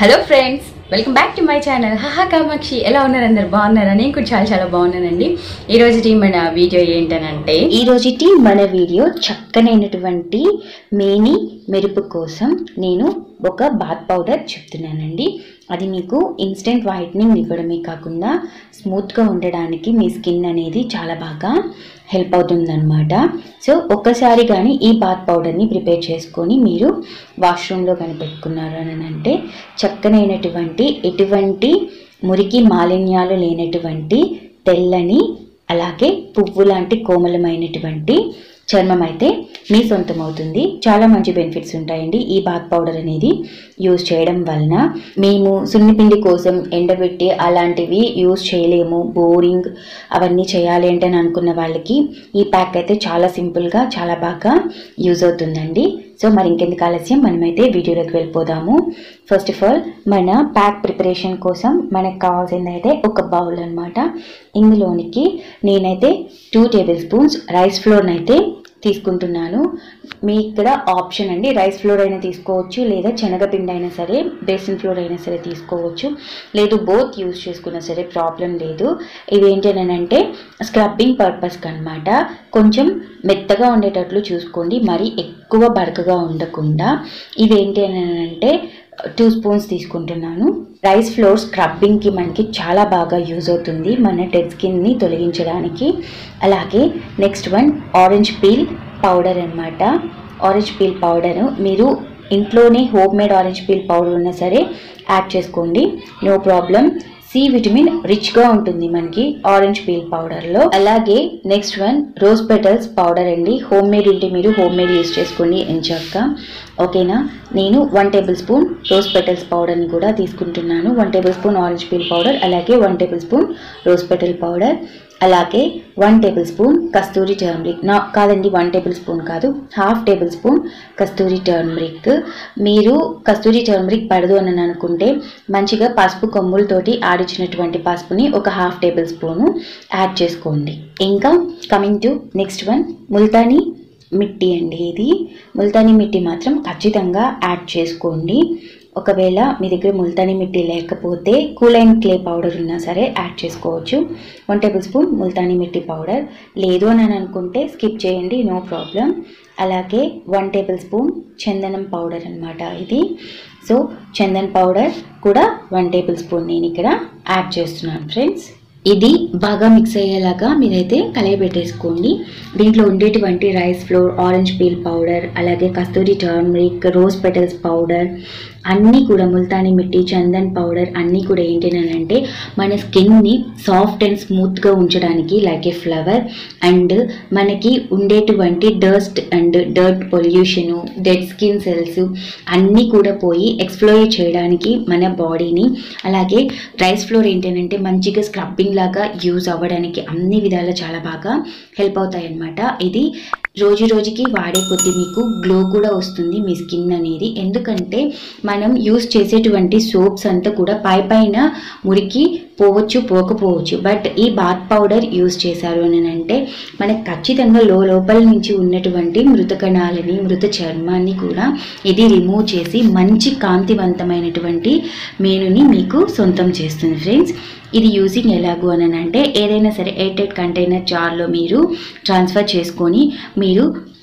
hello friends welcome back to my channel హహా కామాక్షి ఎలా ఉన్నారు అందరు బాగున్నారా నేను కూడా చాలా చాలా బాగున్నానండి ఈ రోజు మన వీడియో ఏంటనంటే ఈ రోజుటి మన వీడియో చక్కనైనటువంటి మేని మెరుపు కోసం నేను ఒక బాత్ పౌడర్ చెప్తున్నానండి అది మీకు ఇన్స్టెంట్ వైట్నింగ్ ఇవ్వడమే కాకుండా స్మూత్గా ఉండడానికి మీ స్కిన్ అనేది చాలా బాగా హెల్ప్ అవుతుందన్నమాట సో ఒక్కసారి కానీ ఈ బాత్ పౌడర్ని ప్రిపేర్ చేసుకొని మీరు వాష్రూమ్లో కానీ పెట్టుకున్నారు అని అంటే చక్కనైనటువంటి ఎటువంటి మురికి మాలిన్యాలు లేనటువంటి తెల్లని అలాగే పువ్వు లాంటి కోమలమైనటువంటి చర్మం అయితే మీ సొంతం అవుతుంది చాలా మంచి బెనిఫిట్స్ ఉంటాయండి ఈ బాత్ పౌడర్ అనేది యూజ్ చేయడం వలన మేము సున్నిపిండి కోసం ఎండబెట్టి అలాంటివి యూజ్ చేయలేము బోరింగ్ అవన్నీ చేయాలి అంటే అని అనుకున్న వాళ్ళకి ఈ ప్యాక్ అయితే చాలా సింపుల్గా చాలా బాగా యూజ్ అవుతుందండి సో మరి ఇంకెందుకు ఆలస్యం మనమైతే వీడియోలోకి వెళ్ళిపోదాము ఫస్ట్ ఆఫ్ ఆల్ మన ప్యాక్ ప్రిపరేషన్ కోసం మనకు కావాల్సింది అయితే ఒక బౌల్ అనమాట ఇందులోనికి నేనైతే టూ టేబుల్ స్పూన్స్ రైస్ ఫ్లోర్ని అయితే తీసుకుంటున్నాను మీ ఇక్కడ ఆప్షన్ అండి రైస్ ఫ్లోర్ అయినా తీసుకోవచ్చు లేదా శనగపిండి అయినా సరే బేసిన్ ఫ్లోర్ అయినా సరే తీసుకోవచ్చు లేదు బోత్ యూజ్ చేసుకున్నా సరే ప్రాబ్లం లేదు ఇవి ఏంటి అని అంటే స్క్రబ్బింగ్ పర్పస్కి అనమాట కొంచెం మెత్తగా ఉండేటట్లు చూసుకోండి మరి ఎక్కువ బరకగా ఉండకుండా ఇవేంటి అని అంటే టూ స్పూన్స్ తీసుకుంటున్నాను రైస్ ఫ్లోర్ స్క్రబ్బింగ్కి మనకి చాలా బాగా యూజ్ అవుతుంది మన డెడ్ స్కిన్ని తొలగించడానికి అలాగే next one orange peel powder అనమాట ఆరెంజ్ పీల్ పౌడర్ మీరు ఇంట్లోనే home made orange peel powder ఉన్నా సరే యాడ్ చేసుకోండి నో ప్రాబ్లం సి విటమిన్ రిచ్గా ఉంటుంది మనకి ఆరెంజ్ పీల్ పౌడర్లో అలాగే next one rose petals powder అండి హోమ్ మేడ్ ఉంటే మీరు హోమ్ మేడ్ యూస్ చేసుకోండి ఎంచక్క ఓకేనా నేను one table spoon rose petals పౌడర్ని కూడా తీసుకుంటున్నాను one table spoon orange peel powder అలాగే one table spoon rose petal powder అలాగే one table spoon kasturi turmeric నా కాదండి వన్ టేబుల్ స్పూన్ కాదు half table spoon kasturi turmeric మీరు కస్తూరి టర్మరిక్ పడదు అని అనుకుంటే మంచిగా పసుపు కొమ్ములతోటి ఆడిచ్చినటువంటి పసుపుని ఒక హాఫ్ టేబుల్ స్పూను యాడ్ చేసుకోండి ఇంకా coming to next one Multani mitti అండి ఇది ముల్తానీ మిట్టి మాత్రం ఖచ్చితంగా యాడ్ చేసుకోండి ఒకవేళ మీ దగ్గర ముల్తానీ మిట్టి లేకపోతే కూల్ అండ్ క్లే పౌడర్ ఉన్నా సరే యాడ్ చేసుకోవచ్చు one table spoon Multani mitti powder లేదు అని అనుకుంటే స్కిప్ చేయండి నో ప్రాబ్లం అలాగే వన్ టేబుల్ స్పూన్ చందనం పౌడర్ అనమాట ఇది సో చందన్ పౌడర్ కూడా వన్ టేబుల్ స్పూన్ నేను ఇక్కడ యాడ్ చేస్తున్నాను ఫ్రెండ్స్ ఇది బాగా మిక్స్ అయ్యేలాగా మీరైతే కలయబెట్టేసుకోండి దీంట్లో ఉండేటువంటి rice flour orange peel powder అలాగే kasturi turmeric rose petals powder అన్నీ కూడా ముల్తానీ మిట్టి చందన్ పౌడర్ అన్నీ కూడా ఏంటి అని అంటే మన స్కిన్ని సాఫ్ట్ అండ్ స్మూత్గా ఉంచడానికి లైక్ ఏ ఫ్లవర్ అండ్ మనకి ఉండేటువంటి dust and dirt pollution dead skin cells అన్నీ కూడా పోయి ఎక్స్ప్లోర్ చేయడానికి మన బాడీని అలాగే రైస్ ఫ్లోర్ ఏంటంటే మంచిగా స్క్రబ్బింగ్ లాగా యూజ్ అవ్వడానికి అన్ని విధాలా చాలా బాగా హెల్ప్ అవుతాయి అన్నమాట ఇది రోజు రోజుకి వాడే కొద్దీ మీకు గ్లో కూడా వస్తుంది మీ స్కిన్ అనేది ఎందుకంటే మనం యూస్ చేసేటువంటి సోప్స్ అంతా కూడా పై పైన మురికి పోవచ్చు పోకపోవచ్చు బట్ ఈ బాత్ పౌడర్ యూస్ చేశారు అని అంటే మనకు ఖచ్చితంగా లో లోపల నుంచి ఉన్నటువంటి మృత కణాలని మృత చర్మాన్ని కూడా ఇది రిమూవ్ చేసి మంచి కాంతివంతమైనటువంటి మేనుని మీకు సొంతం చేస్తుంది ఫ్రెండ్స్ ఇది యూజింగ్ ఎలాగో అని అంటే ఏదైనా సరే ఎయిటెడ్ కంటైనర్ జార్లో మీరు ట్రాన్స్ఫర్ చేసుకొని మీరు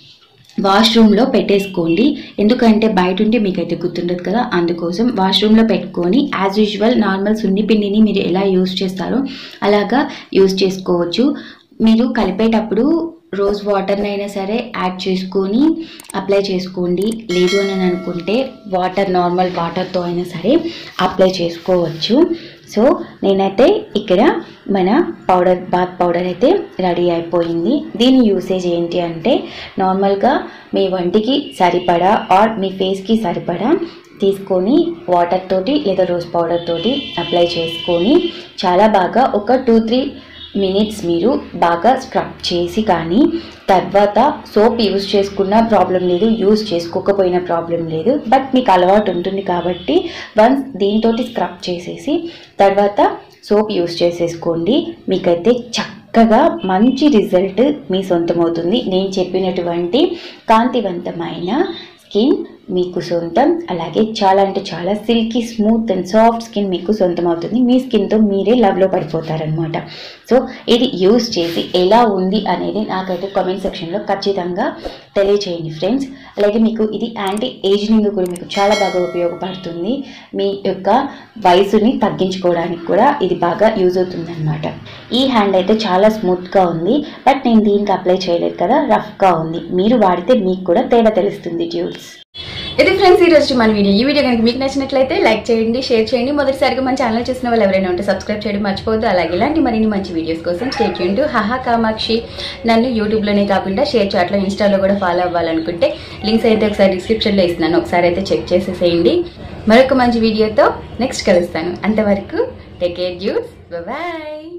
వాష్రూమ్లో పెట్టేసుకోండి ఎందుకంటే బయట ఉంటే మీకైతే గుర్తుండదు కదా అందుకోసం వాష్రూమ్లో పెట్టుకొని యాజ్ యూజువల్ నార్మల్ సున్నిపిండిని మీరు ఎలా యూజ్ చేస్తారో అలాగా యూజ్ చేసుకోవచ్చు మీరు కలిపేటప్పుడు రోజ్ వాటర్ని అయినా సరే యాడ్ చేసుకొని అప్లై చేసుకోండి లేదు అని అనుకుంటే వాటర్ నార్మల్ వాటర్తో అయినా సరే అప్లై చేసుకోవచ్చు సో నేనైతే ఇక్కడ మన పౌడర్ బాత్ పౌడర్ అయితే రెడీ అయిపోయింది దీని యూసేజ్ ఏంటి అంటే నార్మల్గా మీ వంటికి సరిపడా ఆర్ మీ ఫేస్కి సరిపడా తీసుకొని వాటర్ తోటి లేదా రోజ్ పౌడర్ తోటి అప్లై చేసుకొని చాలా బాగా ఒక టూ త్రీ మినిట్స్ మీరు బాగా స్క్రబ్ చేసి కానీ తర్వాత సోప్ యూజ్ చేసుకున్న ప్రాబ్లం లేదు యూజ్ చేసుకోకపోయినా ప్రాబ్లం లేదు బట్ మీకు అలవాటు ఉంటుంది కాబట్టి వన్స్ దీంతో స్క్రబ్ చేసేసి తర్వాత సోప్ యూజ్ చేసేసుకోండి మీకైతే చక్కగా మంచి రిజల్ట్ మీ సొంతం అవుతుంది నేను చెప్పినటువంటి కాంతివంతమైన స్కిన్ మీకు సొంతం అలాగే చాలా అంటే చాలా silky smooth and soft skin మీకు సొంతం అవుతుంది మీ స్కిన్తో మీరే లవ్లో పడిపోతారనమాట సో ఇది యూస్ చేసి ఎలా ఉంది అనేది నాకైతే కామెంట్ సెక్షన్లో ఖచ్చితంగా తెలియచేయండి ఫ్రెండ్స్ అలాగే మీకు ఇది యాంటీ ఏజింగ్ కూడా మీకు చాలా బాగా ఉపయోగపడుతుంది మీ యొక్క వయసుని తగ్గించుకోవడానికి కూడా ఇది బాగా యూజ్ అవుతుంది ఈ హ్యాండ్ అయితే చాలా స్మూత్గా ఉంది బట్ నేను దీనికి అప్లై చేయలేదు కదా రఫ్గా ఉంది మీరు వాడితే మీకు కూడా తేడా తెలుస్తుంది ట్యూబ్స్ ఇది ఫ్రెండ్స్ ఈ రోజు మన వీడియో ఈ వీడియో కనుక మీకు నచ్చినట్లయితే లైక్ చేయండి షేర్ చేయండి మొదటిసారిగా మన ఛానల్ చూసిన వాళ్ళు ఎవరైనా ఉంటే సబ్స్క్రైబ్ చేయడం మర్చిపోవద్దు అలాగే ఇలాంటి మరిన్ని మంచి వీడియోస్ కోసం స్టేట్ చేయండి హాహా కామాక్షి నన్ను యూట్యూబ్లోనే కాకుండా షేర్ చాట్లో ఇన్స్టాలో కూడా ఫాలో అవ్వాలనుకుంటే లింక్స్ అయితే ఒకసారి డిస్క్రిప్షన్లో ఇస్తున్నాను ఒకసారి అయితే చెక్ చేసేసేయండి మరొక మంచి వీడియోతో నెక్స్ట్ కలుస్తాను అంతవరకు టేక్ కేర్ జ్యూస్ బాయ్